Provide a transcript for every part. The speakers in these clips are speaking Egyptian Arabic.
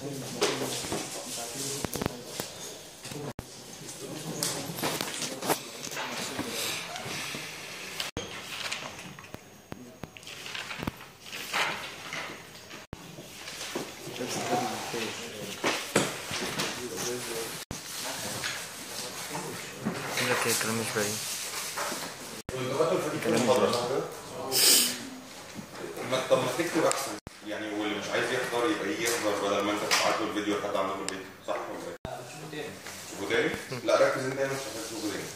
يقول لك ايه الكلام مش باين واللغات الفريق المحاضرة صح كده؟ ما- طب ما تكتب احسن يعني واللي مش عايز يحضر يبقى يجي يحضر بدل ما انت تبعت له الفيديو لحد عنده في البيت صح ولا ايه؟ تشوفه تاني؟ لا ركز انت هنا مش محتاج تشوفه تاني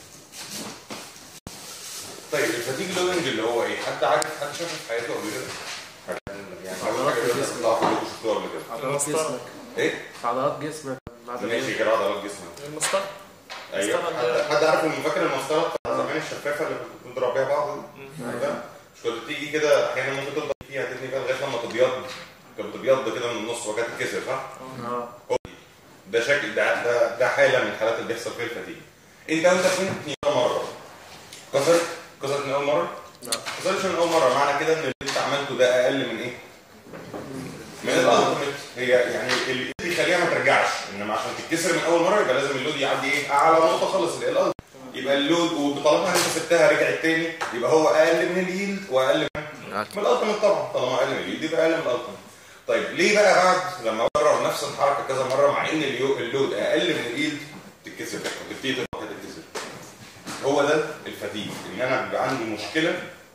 طيب الفتيج لودنج اللي هو ايه؟ حد عارف حد شافه في حياته قبل كده؟ يعني اول حاجه كده تطلع كلكم شفتوها قبل كده عضلات جسمك ايه؟ عضلات جسمك بعد ماشي كده عضلات جسمك المسطرة ايوه المسطرة حد, حد عارف ان فاكر المسطره بتاع زمان الشفافه اللي كنت بنضرب بيها بعض دي؟ عارفها؟ مش كنت تيجي كده احيانا ممكن تفضل فيها تتني فيها لغايه لما تبيض كانت بتبيض كده من النص وكانت تتكسر صح؟ اه ده شكل ده ده ده حاله من الحالات اللي بيحصل فيها الفتيج انت وانت بتتني مره كسرت كسرت من اول مره؟ لا كسرتش من اول مره معنى كده ان اللي انت عملته ده اقل من ايه؟ من الالتيميت هي يعني اللي بيخليها ما ترجعش انما عشان تتكسر من اول مره يبقى لازم اللود يعدي ايه؟ اعلى نقطه خالص اللي هي الالتيميت يبقى اللود وطالما انت سبتها رجعت تاني يبقى هو اقل من اليلد واقل من من الالتيميت طبعا طالما اقل من اليلد يبقى اقل من الالتيميت طيب ليه بقى بعد لما اكرر نفس الحركه كذا مره مع ان اليو- اللود اقل من اليلد تتكسر تبتدي تبقى تتكسر هو ده الفتيج ان انا بيبقى عندي مشكله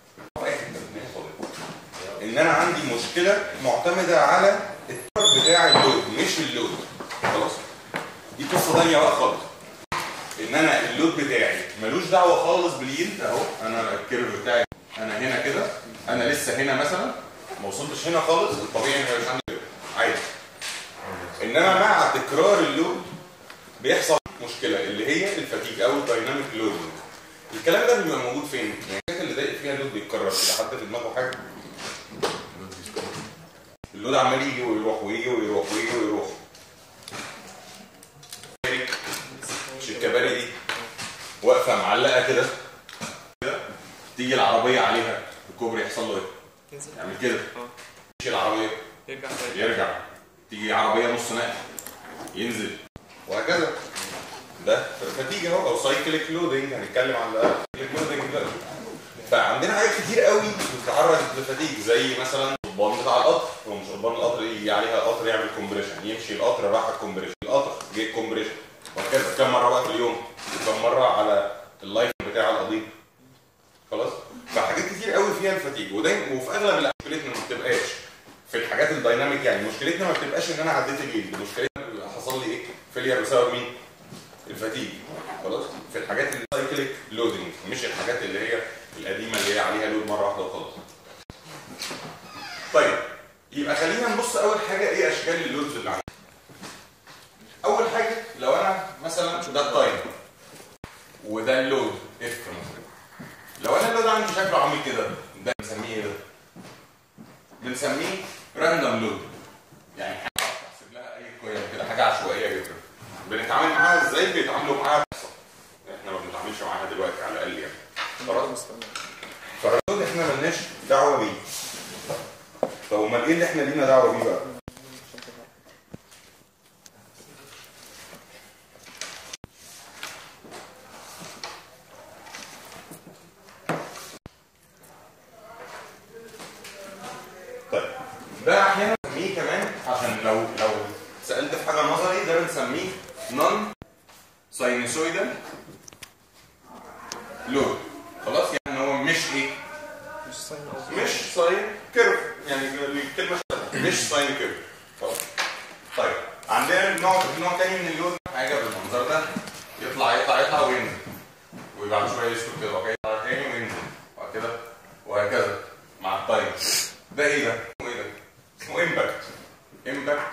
ان انا عندي مشكله معتمده على الترك بتاع اللود مش اللود خلاص دي قصه ثانيه بقى خالص ان انا اللود بتاعي ملوش دعوه خالص باليلد اهو انا الكيرف بتاعي انا هنا كده انا لسه هنا مثلا ما وصلتش هنا خالص الطبيعي ان مش عندي كده عادي انما مع تكرار اللود بيحصل مشكله اللي هي الفتيج او الدايناميك لودنج الكلام ده بيبقى موجود فين؟ يعني الحاجات اللي ضايق فيها اللود بيتكرر كده حد في دماغه حاجه اللود عمال يجي ويروح ويجي ويروح ويجي ويروح مش الكباري دي واقفه معلقه كده كده تيجي العربيه عليها الكوبري يحصل له ايه؟ ينزل يعمل كده اه يمشي العربيه يرجع تاني يرجع تيجي عربيه نص نقل ينزل وهكذا ده فتيجه اهو او سايكليك لودنج هنتكلم عن سايكليك لودنج دلوقتي فعندنا حاجات كتير قوي بتتعرض للفتيج زي مثلا القضبان بتاع القطر هو مش قضبان القطر يجي عليها القطر يعمل كومبريشن يمشي القطر راح الكومبريشن القطر جه كومبريشن وهكذا كم مره بقى في اليوم وكم مره على اللايف بتاع القضيب خلاص فحاجات كتير قوي فيها الفتيج ودايما وفي اغلب مشكلتنا ما بتبقاش في الحاجات الدايناميك يعني مشكلتنا ما بتبقاش ان انا عديت الجيل مشكلتنا بيبقى حصل لي ايه فيلير بسبب مين الفتيج خلاص في الحاجات السايكليك لودنج مش الحاجات اللي هي القديمه اللي هي عليها لود مره واحده وخلاص طيب يبقى خلينا نبص اول حاجه ايه اشكال اللودز اللي عندي اول حاجه لو انا مثلا ده التايم وده اللود اف مثلا لو انا اللود عندي شكله عامل كده ده بنسميه ايه ده بنسميه راندوم لود يعني حاجه احسب لها اي قيم كده حاجه عشوائيه جدا بنتعامل معاها ازاي بيتعاملوا معاها بس احنا ما بنتعاملش معاها دلوقتي على الاقل يعني خلاص فالرياض احنا ملناش دعوه بيه طب امال ايه اللي احنا لينا دعوه بيه بقى؟ طيب ده احيانا بنسميه كمان عشان لو لو سالت في حاجه نظري ده بنسميه نون ساينوسويدال لود خلاص يعني هو مش ايه مش ساين أو مش ساين كيرف يعني الكلمه مش ساين كيرف خلاص طيب عندنا نوع نوع تاني من اللود حاجه بالمنظر ده يطلع يطلع يطلع وينزل وبعد شويه يسكت كده وبعد كده يطلع تاني وينزل وبعد كده وهكذا مع التايم ده ايه ده؟ اسمه ايه ده؟ اسمه امباكت امباكت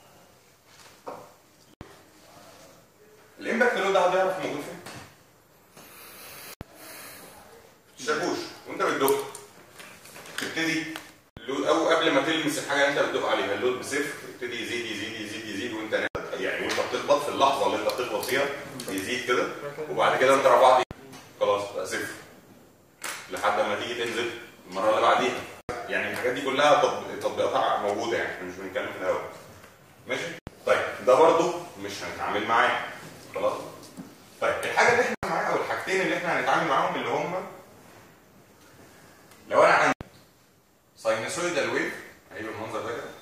الامباكت لود ده حد يعرف موجود فين؟ شاكوش وانت بتدق تبتدي اللود او قبل ما تلمس الحاجه اللي انت بتدق عليها اللود بصفر يبتدي يزيد يزيد يزيد يزيد وانت نازل. يعني وانت بتخبط في اللحظه اللي انت بتخبط فيها يزيد كده وبعد كده انت رفعت خلاص بقى صفر لحد ما تيجي تنزل المره اللي بعديها يعني الحاجات دي كلها تطب- تطبيقاتها موجوده يعني احنا مش بنتكلم في الهواء ماشي ده برضو مش هنتعامل معاه خلاص طيب الحاجه اللي احنا معاها او الحاجتين اللي احنا هنتعامل معاهم اللي هم لو انا عندي ساينوسويدال ويف هيبقى المنظر ده كده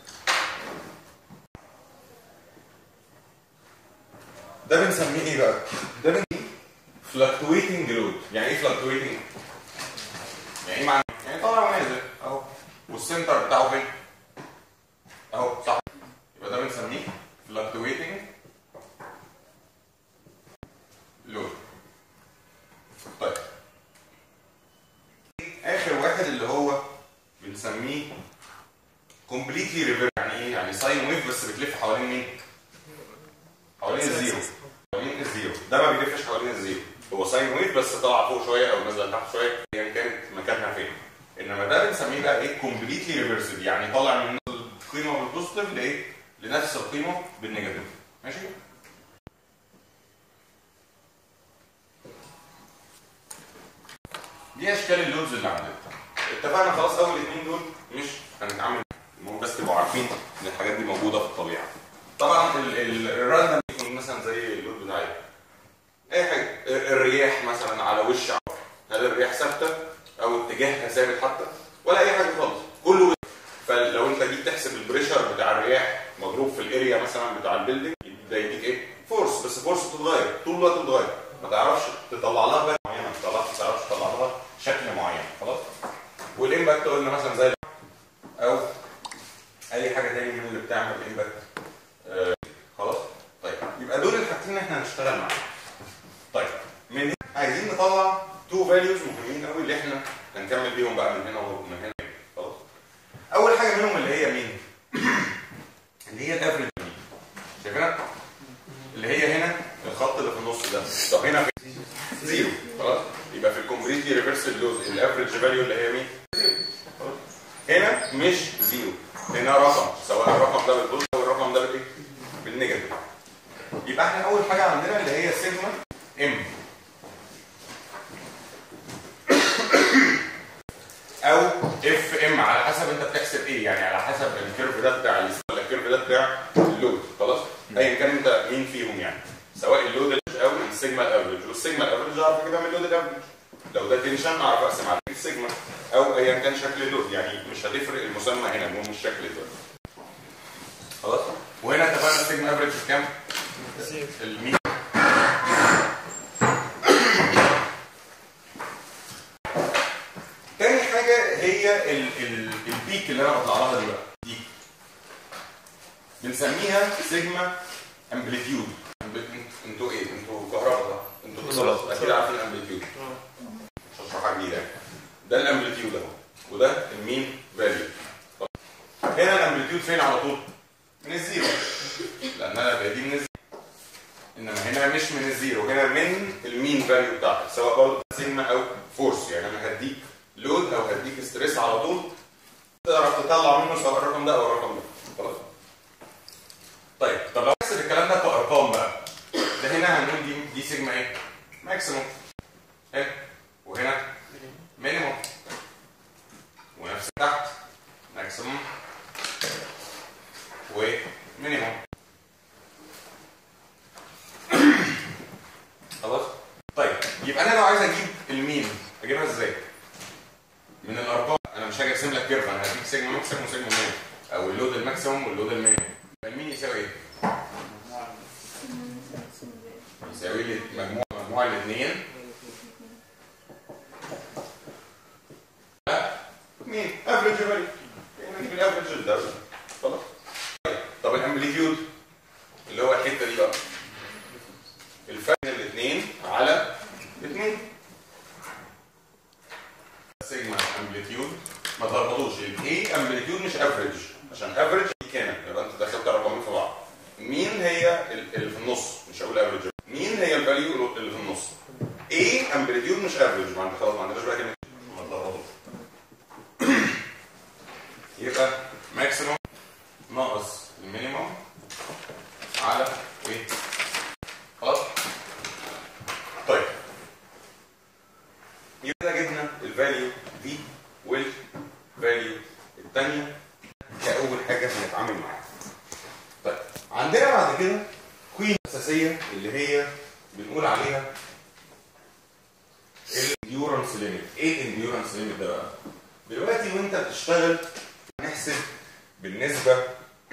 ده بنسميه ايه بقى؟ ده بنسميه فلكتويتنج لود يعني ايه فلكتويتنج؟ يعني ايه معنى؟ يعني طالع ونازل اهو والسنتر بتاعه فين؟ اهو صح يبقى ده بنسميه فلكتويتنج لود طيب اخر واحد اللي هو بنسميه كومبليتلي ريفيرس يعني ايه؟ يعني ساين ويف بس بتلف حوالين مين؟ حوالين الزيرو حوالين الزيرو ده ما بيلفش حوالين الزيرو هو ساين ويف بس طالع فوق شويه او نزل تحت شويه يعني كانت مكانها فين انما ده بنسميه بقى ايه كومبليتلي ريفرسد يعني طالع من القيمه بالبوزيتيف لايه لنفس القيمه بالنيجاتيف ماشي دي اشكال اللودز اللي عندنا اتفقنا خلاص اول اثنين دول مش هنتعامل المهم بس تبقوا عارفين ان الحاجات دي موجوده في الطبيعه طبعا الراندم يكون مثلا زي اللود بتاعي اي حاجه الرياح مثلا على وش عمر هل الرياح ثابته او اتجاهها ثابت حتى ولا اي حاجه خالص كله فلو انت جيت تحسب البريشر بتاع الرياح مضروب في الاريا مثلا بتاع البيلدنج ده يديك ايه فورس بس فورس بتتغير طول الوقت بتتغير ما تعرفش تطلع لها بقى معينه ما تعرفش تعرفش تطلع لها شكل معين خلاص والامباكت قلنا مثلا زي او اي حاجه تاني من اللي بتعمل امباكت آه خلاص طيب يبقى دول الحاجتين اللي احنا هنشتغل معاهم طيب من هنا عايزين نطلع تو فاليوز مهمين قوي اللي احنا هنكمل بيهم بقى من هنا ومن هنا خلاص اول حاجه منهم اللي هي مين اللي هي الافريج شايفينها اللي هي هنا الخط اللي في النص ده طب هنا في زيرو خلاص يبقى في الكومبليتلي ريفرسال لوز الافريج فاليو اللي هي مين زيرو خلاص هنا مش زيرو هنا رقم سواء الرقم ده بالبوزيتيف او الرقم ده بالايه بالنيجاتيف يبقى احنا اول حاجه عندنا اللي هي سيجما ام او اف ام على حسب انت بتحسب ايه يعني على حسب الكيرف ده بتاع الس- ولا الكيرف ده بتاع اللود خلاص ايا كان انت مين فيهم يعني سواء اللود او السيجما الافريج والسيجما الافريج اعرف اجيبها من اللود الافريج لو ده تنشن اعرف اقسم على السيجما او ايا كان شكل اللود يعني مش هتفرق المسمى هنا المهم الشكل ده خلاص وهنا اتفقنا السيجما افريج كام؟ المين تاني حاجة هي ال ال البيك اللي انا بطلع لها دلوقتي دي بنسميها سيجما امبليتيود انتوا ايه؟ انتوا كهرباء صح؟ انتوا اتصالات اكيد عارفين الامبليتيود مش هشرحها جديدة يعني. ده الامبليتيود اهو وده المين فاليو هنا الامبليتيود فين على طول؟ من الزيرو لان انا دي من الزيرو انما هنا مش من الزيرو هنا من المين فاليو بتاعتك سواء برضه سيجما او فورس يعني انا هديك لود او هديك ستريس على طول تعرف تطلع منه سواء الرقم ده او الرقم ده خلاص طيب طب لو نحسب الكلام ده كارقام بقى ده هنا هنقول دي دي سيجما ايه؟ ماكسيموم هنا وهنا مينيموم ونفس تحت ماكسيموم ومينيموم خلاص طيب يبقى انا لو عايز اجيب المين اجيبها ازاي من الارقام انا مش هاجي ارسم لك كيرف انا هديك سيجما ماكسيموم وسيجما مينيموم او اللود الماكسيموم واللود المينيموم يبقى المين يساوي ايه يساوي لي مجموع مجموع الاثنين مين افريج فاليو نجيب الافريج ده خلاص طيب، طب الامبليتيود اللي هو الحته دي بقى الفرق بين الاثنين على اثنين سيجما امبليتيود ما تلخبطوش الاي امبليتيود مش افريج عشان افريج كانت يبقى انت دخلت رقمين في بعض مين هي ال- اللي في النص مش هقول افريج مين هي الفاليو اللي في النص ايه امبليتيود مش افريج ما عندنا خلاص ما عندناش بقى كلمه ما تلخبطوش يبقى ماكسيموم ناقص المينيموم على ايه خلاص طيب يبقى جبنا الفاليو دي والفاليو الثانيه كاول حاجه هنتعامل معاها طيب عندنا بعد كده كوين اساسيه اللي هي بنقول عليها الانديورنس ليميت ايه الانديورنس ليميت ده بقى دلوقتي وانت بتشتغل هنحسب بالنسبه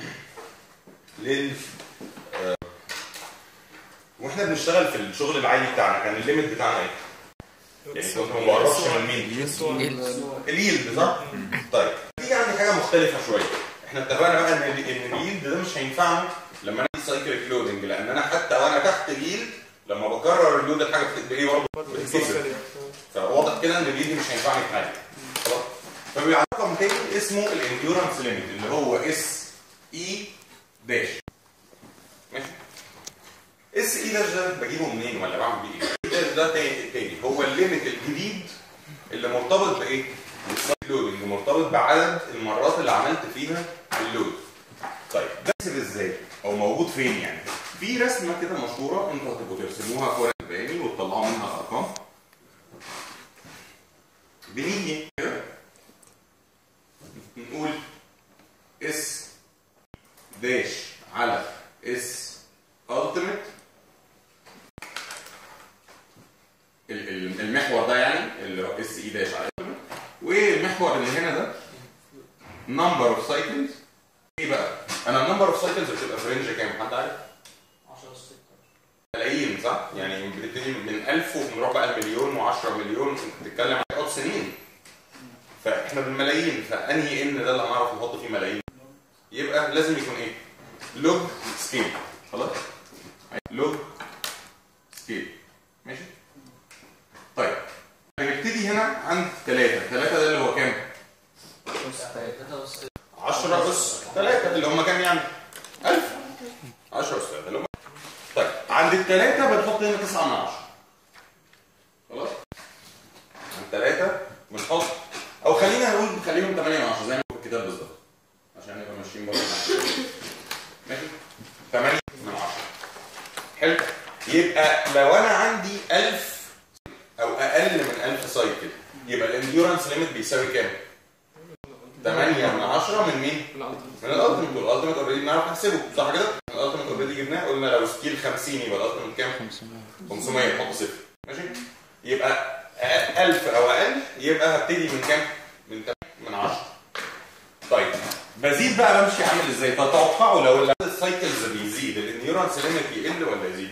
لل آه، واحنا بنشتغل في الشغل العادي بتاعنا كان الليميت بتاعنا ايه؟ يعني كنت ما بقربش من مين؟ اليلد صح؟ طيب دي عندي حاجه مختلفه شويه احنا اتفقنا بقى ان ال- ان اليلد ده مش هينفعني لما انا سايكل لودنج لان انا حتى وانا تحت اليلد لما بكرر اللود الحاجه بتبقى ايه برضه بتتكسر فواضح كده ان اليلد مش هينفعني في حاجه خلاص فبيبقى رقم تاني اسمه الانديورنس ليميت اللي هو اس اي داش ماشي اس اي داش ده بجيبه منين ولا بعمل بيه ايه؟ اي داش ده تاني تاني هو الليميت الجديد اللي مرتبط بايه؟ بالسايد لودنج مرتبط بعدد المرات اللي عملت فيها اللود. طيب ده بحسب ازاي؟ او موجود فين يعني؟ في رسمه كده مشهوره انتوا هتبقوا ترسموها في ورق بياني وتطلعوا منها الارقام. بنيجي كده نقول اس داش على اس التيميت المحور ده يعني اللي هو اس اي داش على والمحور اللي هنا ده نمبر اوف سايكلز ايه بقى؟ انا النمبر اوف سايكلز بتبقى في رينج كام؟ حد عارف؟ 10 6 ملايين صح؟ يعني بتبتدي من 1000 وبنروح بقى المليون و10 مليون انت بتتكلم عن عقد سنين فاحنا بالملايين فانهي ان ده اللي هنعرف نحط فيه ملايين يبقى لازم يكون ايه؟ لوج سكيل خلاص؟ لوج سكيل ماشي؟ طيب هنبتدي هنا عند 3 3 ده اللي هو كام؟ 10 اس 3 اللي هم كام يعني؟ 1000 10 اس 3 اللي هم طيب عند الثلاثة بنحط هنا 9 من 10 خلاص؟ عند الثلاثة بنحط أو خلينا نقول نخليهم 8 من 10 زي ما في الكتاب بالظبط عشان نبقى ماشيين برضه ماشي؟ 8 من 10 حلو؟ يبقى لو أنا عندي 1000 أو أقل من 1000 سايكل يبقى الانديورنس ليميت بيساوي كام؟ 8 من 10 من مين؟ من الالتيميت والالتيميت اوريدي بنعرف نحسبه صح كده؟ الالتيميت اوريدي جبناه قلنا لو ستيل 50 يبقى الالتيميت كام؟ 500 نحط صفر ماشي؟ يبقى 1000 او اقل يبقى هبتدي من كام؟ من 8 من 10 طيب بزيد بقى بمشي عامل ازاي؟ تتوقعوا لو عدد السايكلز بيزيد الانديورنس ليميت يقل ولا يزيد؟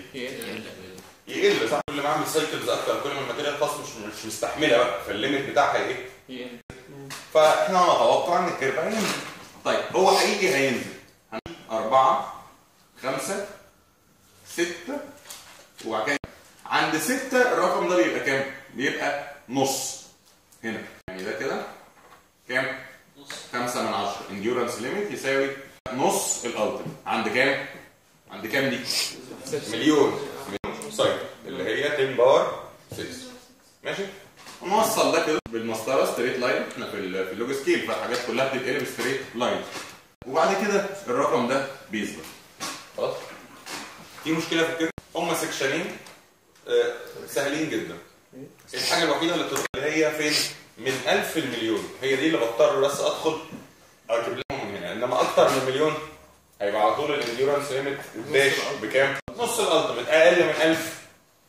يقل صح؟ كل ما اعمل سايكلز اكتر كل ما الماتيريال خلاص مش مش مستحمله بقى فالليميت بتاعها ايه؟ فاحنا نتوقع ان الكيرف هينزل طيب هو حقيقي هينزل هنجيب أربعة خمسة ستة وبعد كده عند ستة الرقم ده بيبقى كام؟ بيبقى نص هنا يعني ده كده كام؟ خمسة من عشرة انديورنس ليميت يساوي نص الالتيميت عند كام؟ عند كام دي؟ مليون مليون سايكل اللي هي 10 باور 6 ماشي؟ ونوصل ده كده بالمسطره ستريت لاين احنا في ال- في اللوج سكيل فالحاجات كلها بتتقلب ستريت لاين وبعد كده الرقم ده بيثبت خلاص في مشكله في كده هم سكشنين آه، سهلين جدا الحاجه الوحيده اللي بتدخل هي فين من 1000 المليون هي دي اللي بضطر بس ادخل اجيب لهم من هنا انما اكتر من مليون هيبقى على طول الانديورنس ليميت داش بكام نص الالتيميت اقل من 1000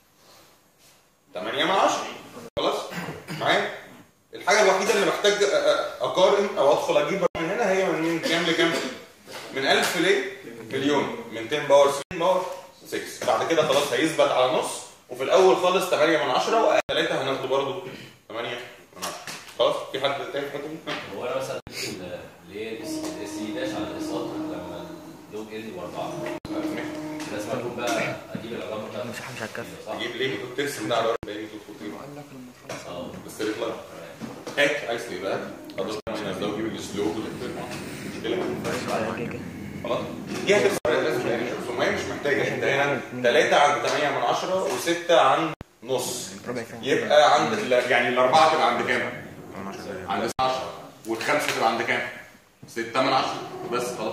8 من 10 خلاص معايا الحاجه الوحيده اللي محتاج أ- أ- اقارن او ادخل اجيب من هنا هي من من كام لكام من 1000 ل مليون من 10 باور 6 باور 6 بعد كده خلاص هيثبت على نص وفي الاول خالص 8 من 10 وثلاثه هناخده برضه 8 من 10 خلاص في حد تاني في الحته دي؟ هو انا مثلا ال- ليه الاس اي داش على الاس لما اللوج ال باربعه لازم اكون بقى اجيب العلامه بتاعت مش مش هتكفي صح؟ تجيب ليه المفروض ترسم ده على ورق باقي المفروض اه بس تطلع هيك عايز ايه بقى؟ اضغط من ده وجيب الاسلوب مشكله خلاص دي هتبقى لازم يعني شوف ما هي مش محتاجه انت هنا 3 عند 8 من 10 و6 عند نص ربع فعلا يبقى عند ال- يعني الاربعه تبقى عند كام؟ عند 10 والخمسه تبقى عند كام؟ 6 من 10 بس خلاص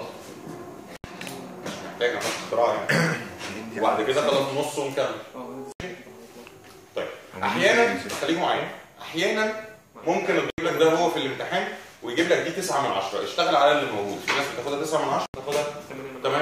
مش محتاجه نحط اختراع يعني وبعد كده خلاص نص ونكمل طيب احيانا خليكم معايا احيانا ممكن يجيب لك ده هو في الامتحان ويجيب لك دي 9 من 10 اشتغل على اللي موجود في ناس بتاخدها 9 من 10 بتاخدها 8 من 10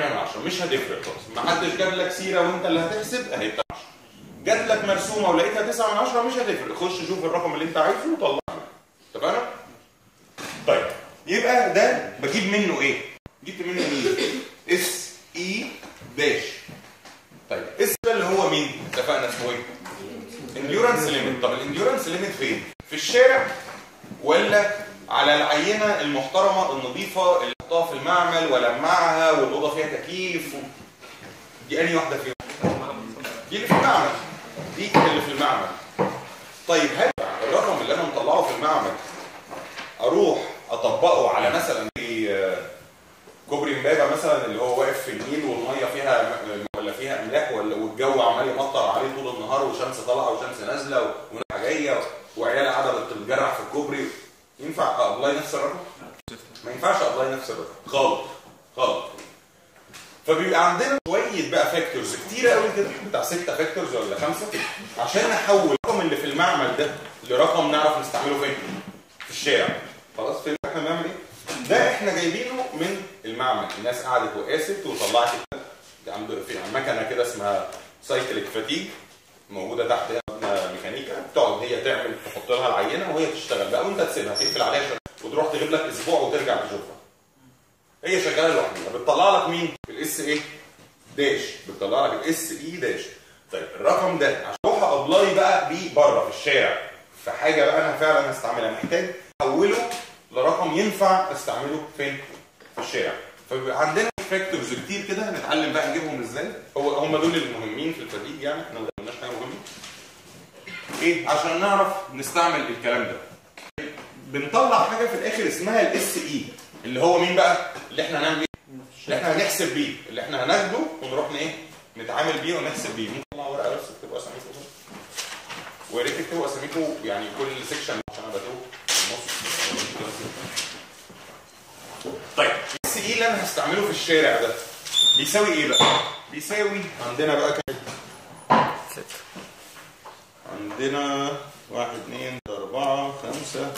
مش هتفرق خالص ما حدش جاب لك سيره وانت اللي هتحسب هيبقى 10 جات لك مرسومه ولقيتها 9 من 10 مش هتفرق خش شوف الرقم اللي انت عايزه وطلعه اتفقنا؟ طيب يبقى ده بجيب منه ايه؟ جبت منه مين؟ اس اي داش طيب اس ده اللي هو مين؟ اتفقنا اسمه ايه؟ انديورنس ليميت طب الانديورنس ليميت فين؟ في الشارع ولا على العينه المحترمه النظيفه اللي حطها في المعمل ولمعها والاوضه فيها تكييف و... دي انهي واحده فيهم؟ دي اللي في المعمل دي اللي في المعمل طيب هل الرقم اللي انا مطلعه في المعمل اروح اطبقه على مثلا في آه، كوبري امبابه مثلا اللي هو واقف في النيل والميه فيها م- ولا فيها املاح ولا والجو عمال يمطر عليه طول النهار وشمس طالعه وشمس نازله وناس جايه وعيال قاعده بتتجرح في الكوبري ينفع ابلاي نفس الرقم؟ ما ينفعش ابلاي نفس الرقم خالص خالص فبيبقى عندنا شويه بقى فاكتورز كتيره قوي كده بتاع ستة فاكتورز ولا خمسه عشان نحول الرقم اللي في المعمل ده لرقم نعرف نستعمله فين؟ في الشارع خلاص فين احنا بنعمل ايه؟ ده احنا جايبينه من المعمل الناس قعدت وقاست وطلعت كده عنده في مكنه كده اسمها سايكليك فاتيج موجوده تحت هنا ميكانيكا بتقعد هي تعمل تحط لها العينه وهي تشتغل بقى وانت تسيبها تقفل عليها شغل وتروح تغيب لك اسبوع وترجع تشوفها هي شغاله لوحدها بتطلع لك مين؟ الاس ايه؟ داش بتطلع لك الاس اي داش طيب الرقم ده عشان اروح ابلاي بقى بيه بره في الشارع في حاجه بقى انا فعلا هستعملها محتاج احوله لرقم ينفع استعمله فين؟ في الشارع فبيبقى عندنا فاكتورز كتير كده هنتعلم بقى نجيبهم ازاي هو هم دول المهمين في الفريق يعني احنا ما قلناش حاجه مهمه ايه عشان نعرف نستعمل الكلام ده بنطلع حاجه في الاخر اسمها الاس اي اللي هو مين بقى اللي احنا هنعمل ايه اللي احنا هنحسب بيه اللي احنا هناخده ونروح ن- ايه نتعامل بيه ونحسب بيه ممكن نطلع ورقه بس تكتبوا اساميكم كده. ويا ريت تكتبوا اساميكم يعني كل سيكشن عشان انا بتوه في النص طيب الاس اي اللي انا هستعمله في الشارع ده بيساوي ايه بقى بيساوي عندنا بقى كام ستة عندنا واحد اثنين أربعة خمسة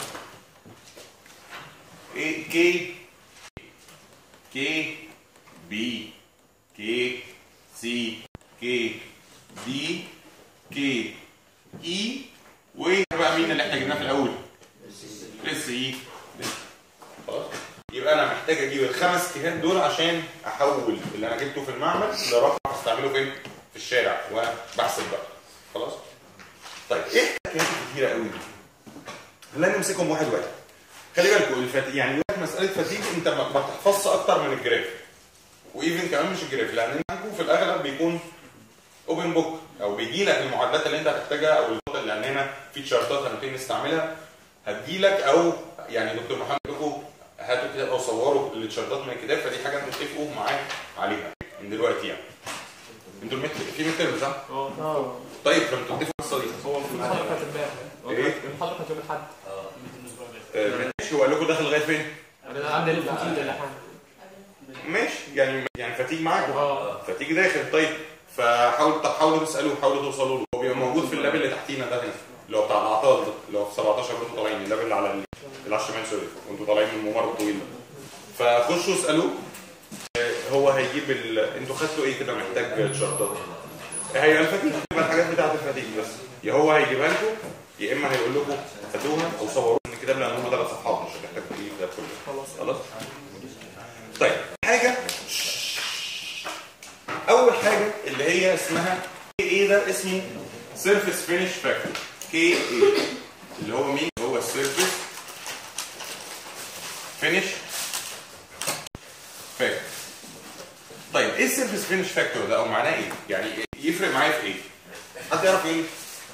إيه كي كي بي كي سي كي دي كي إي وإيه بقى مين اللي احنا جبناه في الأول؟ اس إي خلاص يبقى أنا محتاج أجيب الخمس كيهات دول عشان أحول اللي أنا جبته في المعمل لرقم أستعمله فين؟ في الشارع وبحسب بقى خلاص؟ طيب ايه الحكايات الكتيره قوي دي؟ خلينا نمسكهم واحد واحد. خلي بالكم الفت... يعني يقول لك مساله فتيج انت ما ما بتحفظش اكتر من الجراف. وايفن كمان مش الجراف لان عندكم في الاغلب بيكون اوبن بوك او بيجي لك المعادلات اللي انت هتحتاجها او النقط اللي عندنا في تشارتات هنبتدي نستعملها هتجي لك او يعني دكتور محمد لكم هاتوا كده او صوروا التشارتات من الكتاب فدي حاجه انتوا اتفقوا معاه عليها من دلوقتي يعني. انتوا المت... في متر صح؟ اه طيب فانتوا اتفقوا القصه دي. هو المحاضرة كانت امبارح إيه؟ المحاضرة كانت يوم الأحد آه، ماشي وقال لكم داخل لغايه فين؟ أنا عندي الفتيل اللي ماشي يعني يعني فتيج معاكم اه فتيج داخل طيب فحاولوا طب حاولوا تسالوا حاولوا توصلوا له هو بيبقى موجود في اللاب اللي تحتينا ده هنا اللي هو بتاع الاعطال ده اللي هو في 17 وانتوا طالعين اللاب اللي على ال- اللي على الشمال سوري وانتوا طالعين من الممر الطويل ده فخشوا اسالوه آه، هو هيجيب ال... انتوا خدتوا ايه كده محتاج شرطات هي الفتيج تبقى الحاجات بتاعت الفتيج بس يا هو هيجيبها لكم يا اما هيقول لكم هاتوها او صوروها من الكتاب لان هم ثلاث صفحات مش هتحتاج تجيب ده كله خلاص خلاص طيب حاجه اول حاجه اللي هي اسمها كي ايه ده اسمه سيرفيس فينش فاكتور كي ايه اللي هو مين هو السيرفيس فينش فاكتور طيب ايه السيرفيس فينش فاكتور ده او معناه ايه يعني يفرق معايا في ايه حد يعرف ايه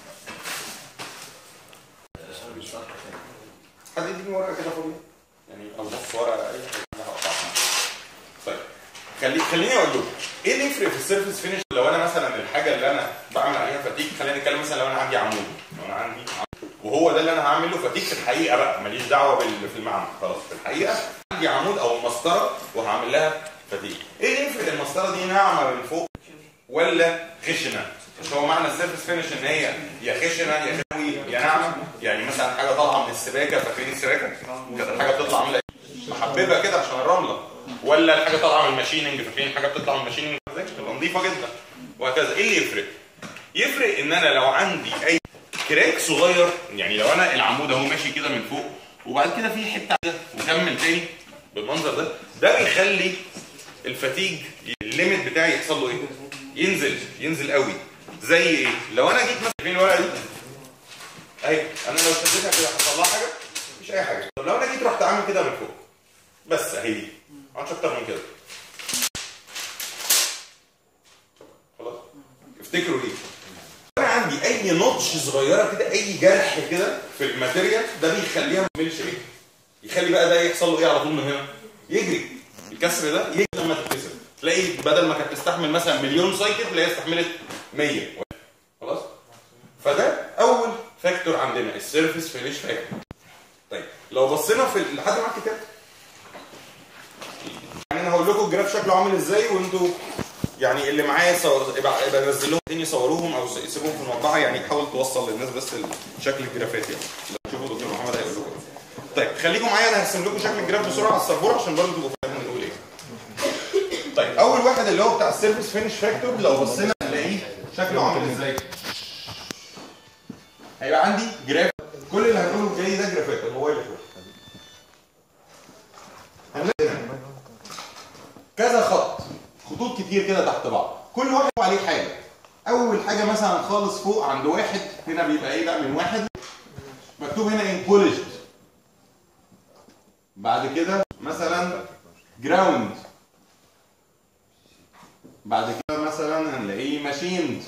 حد يديني ورقه كده فاضيه يعني او نص ورقه اي حاجه أنا هقطعها. طيب خلي خليني اقول لكم ايه اللي يفرق في السيرفيس فينش لو انا مثلا الحاجه اللي انا بعمل عليها فتيك خلينا نتكلم مثلا لو انا عندي عمود لو انا عندي عمود وهو ده اللي انا هعمل له فتيك في الحقيقه بقى ماليش دعوه بال في المعمل خلاص في الحقيقه عندي عمود او مسطره وهعمل لها فتيك ايه اللي يفرق المسطره دي ناعمه من فوق ولا خشنه مش هو معنى السيرفيس فينش ان هي يا خشنه يا خشوي يا ناعمه يعني مثلا حاجه طالعه من السباكه فاكرين السباكه كانت الحاجه بتطلع عامله إيه؟ محببه كده عشان الرمله ولا الحاجه طالعه من الماشيننج فاكرين الحاجه بتطلع من الماشيننج ازاي تبقى نظيفه جدا وهكذا ايه اللي يفرق؟ يفرق ان انا لو عندي اي كراك صغير يعني لو انا العمود اهو ماشي كده من فوق وبعد كده في حته كده وكمل تاني بالمنظر ده ده بيخلي الفتيج الليميت بتاعي يحصل له ايه؟ ينزل ينزل قوي زي ايه؟ لو انا جيت مثلا فين الورقه دي؟ اهي انا لو شديتها كده حصل لها حاجه؟ مفيش اي حاجه طب لو انا جيت رحت عامل كده من فوق بس اهي دي ما عادش اكتر من كده خلاص افتكروا ايه؟ انا عندي اي نوتش صغيره كده اي جرح كده في الماتيريال ده بيخليها ما تكملش ايه؟ يخلي بقى ده يحصل له ايه على طول من هنا؟ يجري الكسر ده يجري لما تتكسر تلاقي بدل ما كانت تستحمل مثلا مليون سايكل تلاقيها استحملت 100 خلاص؟ فده اول فاكتور عندنا السيرفيس فينيش فاكتور طيب لو بصينا في ال- لحد معاك كتاب يعني انا هقول لكم الجراف شكله عامل ازاي وانتوا يعني اللي معايا صور يبقى يبقى نزل لهم تاني يصوروهم او يسيبوهم في المطبعه يعني حاول توصل للناس بس شكل الجرافات يعني لو تشوفوا دكتور محمد هيقول لكم طيب خليكم معايا انا هرسم لكم شكل الجراف بسرعه على السبوره عشان برضه تبقوا فاهمين بنقول ايه طيب اول واحد اللي هو بتاع السيرفيس فينش فاكتور لو بصينا هنلاقيه شكله عامل ازاي هيبقى عندي جراف كل اللي هنقوله جاي ده جرافات الموبايل فوق هنلاقي هنا كذا خط خطوط كتير كده تحت بعض كل واحد عليه حاجه اول حاجه مثلا خالص فوق عند واحد هنا بيبقى ايه بقى من واحد مكتوب هنا ايه بولشد بعد كده مثلا جراوند بعد كده مثلا هنلاقيه ماشيند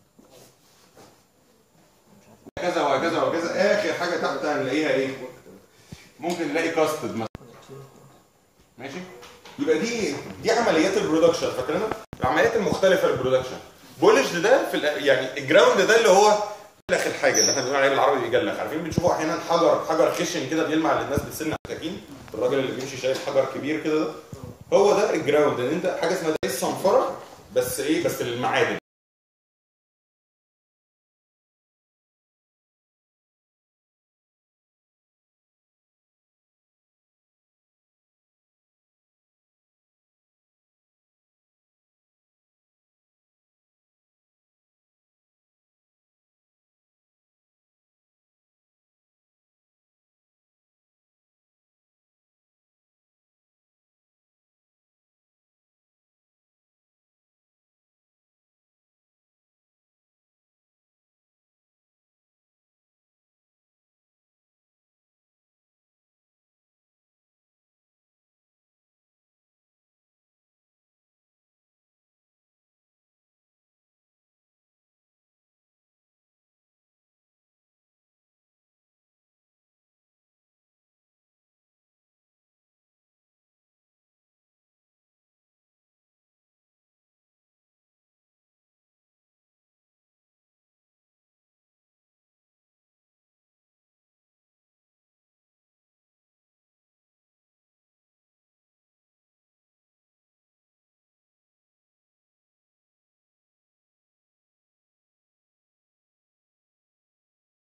وهكذا وهكذا وهكذا اخر حاجه تحت هنلاقيها ايه ممكن نلاقي كاستد مثلا ماشي يبقى دي دي عمليات البرودكشن فاكرينها العمليات المختلفه للبرودكشن بولش ده في الأ- يعني الجراوند ده اللي هو اخر حاجه اللي احنا بنقول عليه بالعربي بيجلخ عارفين بنشوفوا احيانا حجر حجر خشن كده بيلمع للناس بتسن سكاكين الراجل اللي بيمشي شايل حجر كبير كده ده هو ده الجراوند ان انت حاجه اسمها ده الصنفره بس ايه بس للمعادن